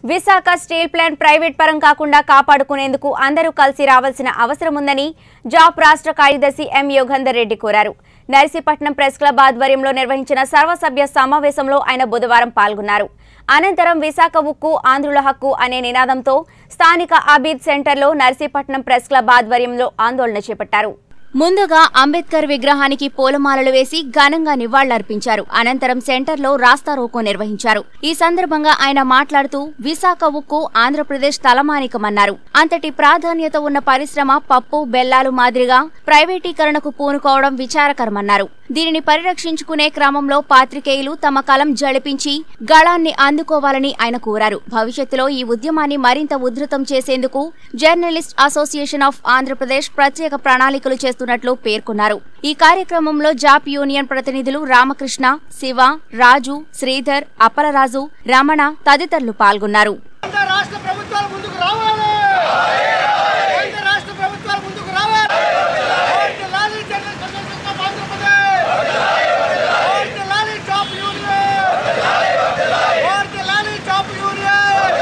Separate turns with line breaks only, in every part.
Visakha steel plant private పరం కాకుండా కాపాడుకునేందుకు అందరూ కలిసి రావాల్సిన అవసరం ఉందని జాప్ రాష్ట్ర కార్యదర్శి ఎం యోగంధర్ రెడ్డి కోరారు నర్సీపట్నం ప్రెస్ క్లబ్ ఆధ్వర్యంలో నిర్వహించిన సర్వసభ్య సమావేశంలో ఆయన బుధవారం పాల్గొన్నారు అనంతరం విశాఖ ఉక్కు ఆంధ్రుల హక్కు అనే నినాదంతో స్థానిక అబీద్ సెంటర్లో నర్సీపట్నం ప్రెస్ క్లబ్ ఆధ్వర్యంలో ఆందోళన చేపట్టారు ముందుగా అంబేద్కర్ విగ్రహానికి పూలమాలలు వేసి ఘనంగా నివాళులర్పించారు అనంతరం సెంటర్లో రాస్తారోకో నిర్వహించారు ఈ సందర్భంగా ఆయన మాట్లాడుతూ విశాఖ ఉక్కు ఆంధ్రప్రదేశ్ తలమానికమన్నారు అంతటి ప్రాధాన్యత ఉన్న పరిశ్రమ పప్పు బెల్లాలు మాదిరిగా ప్రైవేటీకరణకు పూనుకోవడం విచారకరమన్నారు దీనిని పరిరక్షించుకునే క్రమంలో పాత్రికేయులు తమ కలం జడిపించి గళాన్ని అందుకోవాలని ఆయన కోరారు భవిష్యత్తులో ఈ ఉద్యమాన్ని మరింత ఉధృతం చేసేందుకు జర్నలిస్ట్ అసోసియేషన్ ఆఫ్ ఆంధ్రప్రదేశ్ ప్రత్యేక ప్రణాళికలు చేస్తున్నట్లు పేర్కొన్నారు ఈ కార్యక్రమంలో జాప్ యూనియన్ ప్రతినిధులు రామకృష్ణ శివ రాజు శ్రీధర్ అప్పలరాజు రమణ తదితరులు పాల్గొన్నారు
కేంద్ర రాష్ట్ర ప్రభుత్వాలు ముందుకు రావాలి కేంద్ర రాష్ట్ర ప్రభుత్వాలు ముందుకు రావాలి ఓటు లాలి general convention of Andhra Pradesh vote లాలి జాబ్ యూనియన్ ఓటు లాలి జాబ్ యూనియన్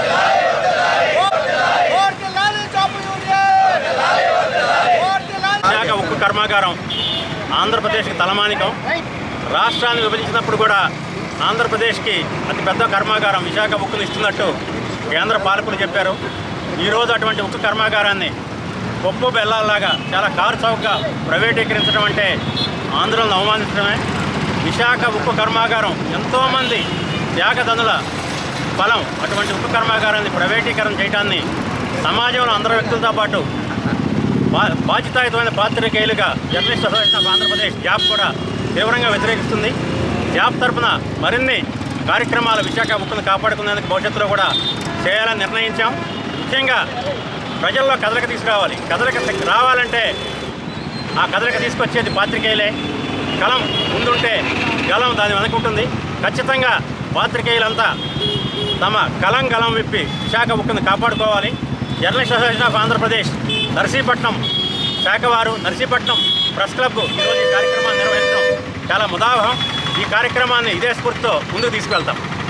ఓటు లాలి జాబ్ యూనియన్ ఓటు లాలి
విశాఖ ఉక్కు కర్మాగారం ఆంధ్రప్రదేశ్కి తలమానికం రాష్ట్రాన్ని విభజించినప్పుడు కూడా ఆంధ్రప్రదేశ్కి అతి పెద్ద కర్మాగారం విశాఖ ఉక్కును ఇస్తున్నట్టు కేంద్ర పాలకులు చెప్పారు ఈరోజు అటువంటి ఉక్కు కర్మాగారాన్ని పప్పు బెల్లాల్లాగా చాలా కారు చౌకగా ప్రైవేటీకరించడం అంటే ఆంధ్రులను అవమానించడమే విశాఖ ఉక్కు కర్మాగారం ఎంతోమంది త్యాగదనుల ఫలం అటువంటి ఉక్కు కర్మాగారాన్ని ప్రైవేటీకరణ చేయడాన్ని సమాజంలో అందరు వ్యక్తులతో పాటు బా- బాధ్యతాయుతమైన పాత్రికేయులుగా journalist association of Andhra Pradesh job కూడా తీవ్రంగా వ్యతిరేకిస్తుంది జాబ్ తరపున మరిన్ని కార్యక్రమాలు విశాఖ ఉక్కును కాపాడుకునేందుకు భవిష్యత్తులో కూడా చేయాలని నిర్ణయించాం ముఖ్యంగా ప్రజల్లో కదలిక తీసుకురావాలి కదలిక శక్తి రావాలంటే ఆ కదలిక తీసుకొచ్చేది పాత్రికేయులే కలం ముందుంటే గలం దాని వెనకుంటుంది ఖచ్చితంగా పాత్రికేయులంతా తమ కలం గలం విప్పి విశాఖ ఉక్కును కాపాడుకోవాలి journalist association of Andhra Pradesh Narsipatnam శాఖ వారు నర్సీపట్నం ప్రెస్ క్లబ్ ఈరోజు ఈ కార్యక్రమాన్ని నిర్వహించడం చాలా ముదావహం ఈ కార్యక్రమాన్ని ఇదే స్ఫూర్తితో ముందుకు తీసుకెళ్తాం